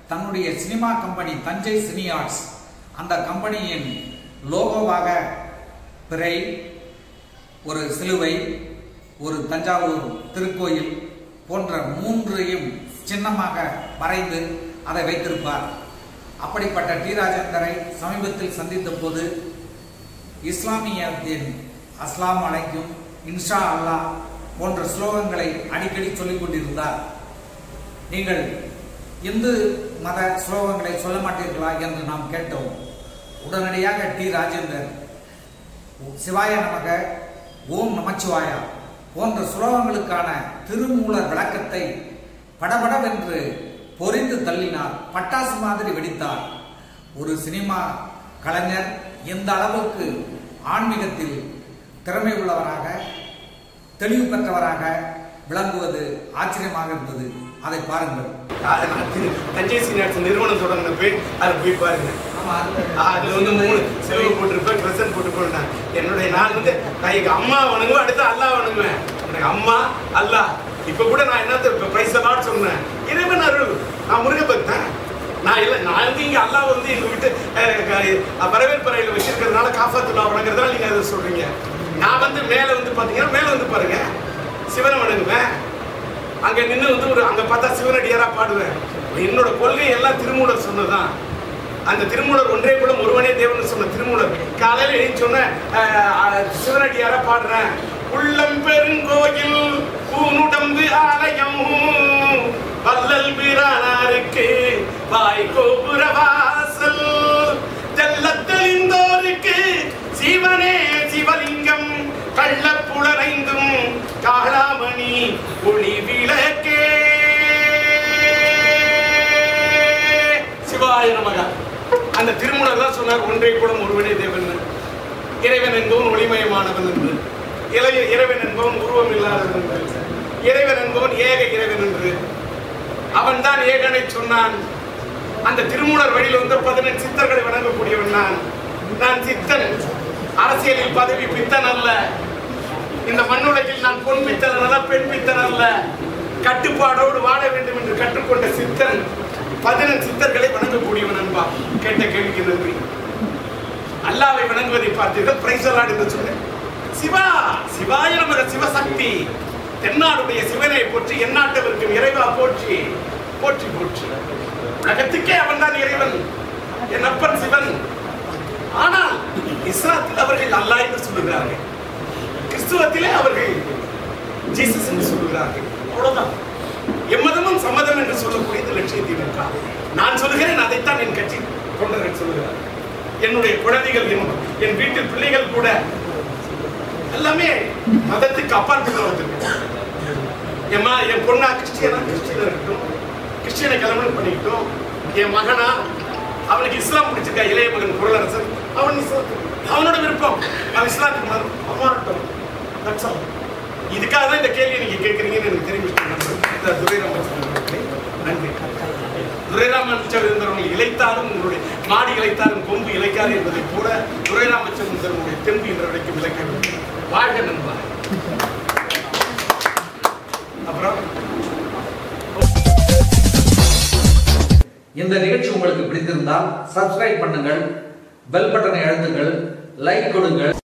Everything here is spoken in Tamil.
தன்னுடைய cinema company Thanjai cine arts அந்த கம்பெனியின் லோகோவாக பிறை ஒரு சிலுவை ஒரு தஞ்சாவூர் திருக்கோயில் போன்ற மூன்றையும் சின்னமாக வரைந்து அதை வைத்திருப்பார் அப்படிப்பட்ட டி ராஜேந்தரை சமீபத்தில் சந்தித்த போது இஸ்லாமியத்தின் அஸ்லாம் அலைக்கும் இன்ஷா அல்லாஹ் போன்ற ஸ்லோகங்களை அடிக்கடி சொல்லிக் கொண்டிருந்தார் நீங்கள் இந்து மத ஸ்லோகங்களை சொல்ல மாட்டீர்களா என்று நாம் கேட்டோம் உடனடியாக டி ராஜேந்தர் சிவாய நமக ஓம் நமச்சிவாயா போன்ற ஸ்லோகங்களுக்கான திருமூலர் விளக்கத்தை படபடவென்று பொறிந்து தள்ளினார் பட்டாசு மாதிரி வெடித்தார் ஒரு சினிமா கலைஞர் எந்த அளவுக்கு ஆன்மீகத்தில் திறமை உள்ளவராக தெளிவு பெற்றவராக விளங்குவது ஆச்சரியமாக இருந்தது அதை பாருங்கள் அதை நான் திரு- தஞ்சை சீனியர்ஸ் நிறுவனம் தொடங்கின போய் அதை போய் பாருங்க அதுல வந்து மூணு செலவு போட்டிருப்பேன் பிரசன்ட் போட்டுருப்பேன் என்னுடைய நான் வந்து நான் எங்க அம்மா வணங்குவேன் அடுத்து அல்லாஹ் வணங்குவேன் எனக்கு அம்மா அல்லாஹ் இப்ப கூட நான் என்னத்த பிரைஸ் எல்லாம் சொன்னேன் இறைவன் அருள் நான் முருக பக்தன் நான் இல்ல நான் வந்து இங்க அல்லாஹ் வந்து எங்க வீட்டு அஹ், க- வரவேற்பறையில வச்சிருக்கிறதுனால காஃபாத்துல்லா வணங்குறதுனால நீங்க அதை சொல்றீங்க நான் வந்து மேல வந்து பாத்தீங்கன்னா மேல வந்து பாருங்க சிவனை வணங்குவேன் அங்க நின்று வந்து ஒரு அங்க பார்த்தா சிவனடியாரா பாடுவேன் என்னோட கொள்கை எல்லாம் திருமூலர் சொன்னதுதான் அந்த திருமூலர் ஒன்றே கூட ஒருவனே தேவன் சொன்ன திருமூலர் காலையில எழுதி சொன்ன அஹ், அஹ், சிவனடியாரா பாடுறேன் உள்ளம் பெருங்கோயில் பூனுடம்பு ஆலயம் வள்ளல் பிரானாருக்கு வாய் கோபுர வாசல் தெள்ளத் தெளிந்தோருக்கு சிவனே சிவலிங்கம் கள்ளப்புலரைந்தும் காளாமணி ஒளி விளக்கே சிவாய நமக அந்த திருமூலர் தான் சொன்னார் ஒன்றை கூட ஒருவனே தேவன் இறைவன் என்பவன் ஒளிமயமானவன் என்று இளைய இறைவன் என்பவன் உருவம் இல்லாதவன் என்று இறைவன் என்பவன் ஏக இறைவன் என்று அவன் தான் ஏகனை சொன்னான் அந்த திருமூலர் வழியில் வந்த பதினெட்டு சித்தர்களை வணங்கக்கூடியவன் நான் நான் சித்தன் அரசியலில் பதவி பித்தன் அல்ல இந்த மண்ணுலகில் நான் பொன் பித்தன் அல்ல பெண் பித்தன் அல்ல கட்டுப்பாடோடு வாழ வேண்டும் என்று கற்றுக்கொண்ட சித்தன் பதினெட்டு சித்தர்களை வணங்கக்கூடியவன் அன்பா கேட்ட கேள்விக்கு நன்றி அல்லாவை வணங்குவதை பார்த்தீர்கள் பிரைசலாட் என்று சொன்னேன் சிவா சிவாய நமக சிவசக்தி தென்னாடுடைய சிவனை போற்றி எந்நாட்டவருக்கும் இறைவா போற்றி போற்றி போற்றி உலகத்துக்கே அவன் தான் இறைவன் என் அப்பன் சிவன் ஆனால் இஸ்லாத்தில் அவர்கள் அல்லாஹ் என்று சொல்லுகிறார்கள் கிறிஸ்துவத்திலே அவர்கள் ஜீசஸ் என்று சொல்லுகிறார்கள் அவ்வளவுதான் எம்மதமும் சம்மதம் என்று சொல்லக்கூடியது லட்சியத்தில் இருக்கா நான் சொல்லுகிறேன் அதைத்தான் என் கட்சி தொண்டர்கள் சொல்லுகிறார்கள் என்னுடைய குழந்தைகள் என் என் வீட்டில் பிள்ளைகள் கூட எல்லாமே மதத்துக்கு அப்பாற்பட்டு வந்திருக்கு எம்மா என் பொண்ணா கிறிஸ்டியனா கிறிஸ்டியனா இருக்கட்டும் கிறிஸ்டியனை கல்யாணம் பண்ணிக்கிட்டோம் என் மகனா அவனுக்கு இஸ்லாம் பிடிச்சிருக்கா இளைய மகன் குரலரசன் அவன் இஸ்லாத்துக்கு அவனோட விருப்பம் அவன் இஸ்லாத்துக்கு மாறும் அவமானட்டும் That's all. இதுக்காக தான் இந்த கேள்வியை நீங்க கேட்கறீங்கன்னு எனக்கு தெரிவிச்சு துரைராமச்சந்திரன் நன்றி துரைராமச்சந்திரன் இழைத்தாலும் உங்களுடைய மாடி இழைத்தாலும் கொம்பு இழைக்காது என்பதை போல துரைராமச்சந்திரனுடைய தெம்பு என்ற வரைக்கும் விளக்க வாழ்க நண்பா அப்புறம் இந்த நிகழ்ச்சி உங்களுக்கு பிடித்திருந்தால் சப்ஸ்கிரைப் பண்ணுங்கள் பெல் பட்டனை அழுத்துங்கள் லைக் கொடுங்கள்